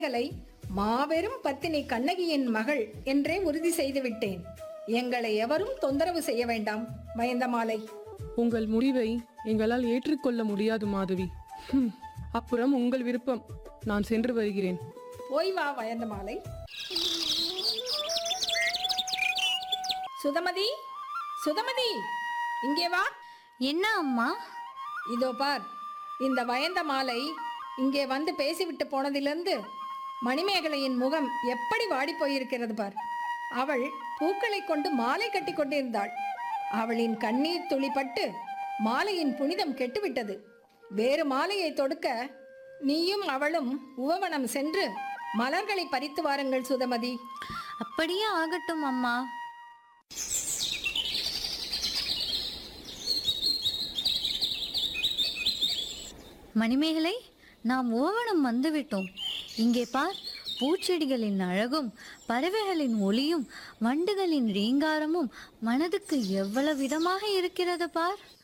களை மாபெரும் பத்தினி கண்ணகியின் மகள் என்றே உறுதி செய்து விட்டேன் எங்களை எவரும் தொந்தரவு செய்ய வேண்டாம் வயந்தமாலை உங்கள் முடிவை எங்களால் ஏற்றுக்கொள்ள முடியாது மாதவி ஹம், அப்புறம் உங்கள் விருப்பம் நான் சென்று வருகிறேன் போய் வா வயந்தமாலை சுதமதி சுதமதி இங்கே வா என்ன அம்மா இதோ பார் இந்த வயந்த மாலை இங்கே வந்து பேசிவிட்டு போனதிலிருந்து மணிமேகலையின் முகம் எப்படி வாடி போயிருக்கிறது பார் அவள் பூக்களை கொண்டு மாலை கட்டி கொண்டிருந்தாள் அவளின் கண்ணீர் துளிப்பட்டு மாலையின் புனிதம் கெட்டுவிட்டது வேறு மாலையை தொடுக்க நீயும் அவளும் உவமனம் சென்று மலர்களை பறித்து வாருங்கள் சுதமதி அப்படியே ஆகட்டும் அம்மா மணிமேகலை நாம் ஓவனம் வந்துவிட்டோம் இங்கே பார் பூச்செடிகளின் அழகும் பறவைகளின் ஒளியும் வண்டுகளின் ரீங்காரமும் மனதுக்கு எவ்வளவு விதமாக இருக்கிறது பார்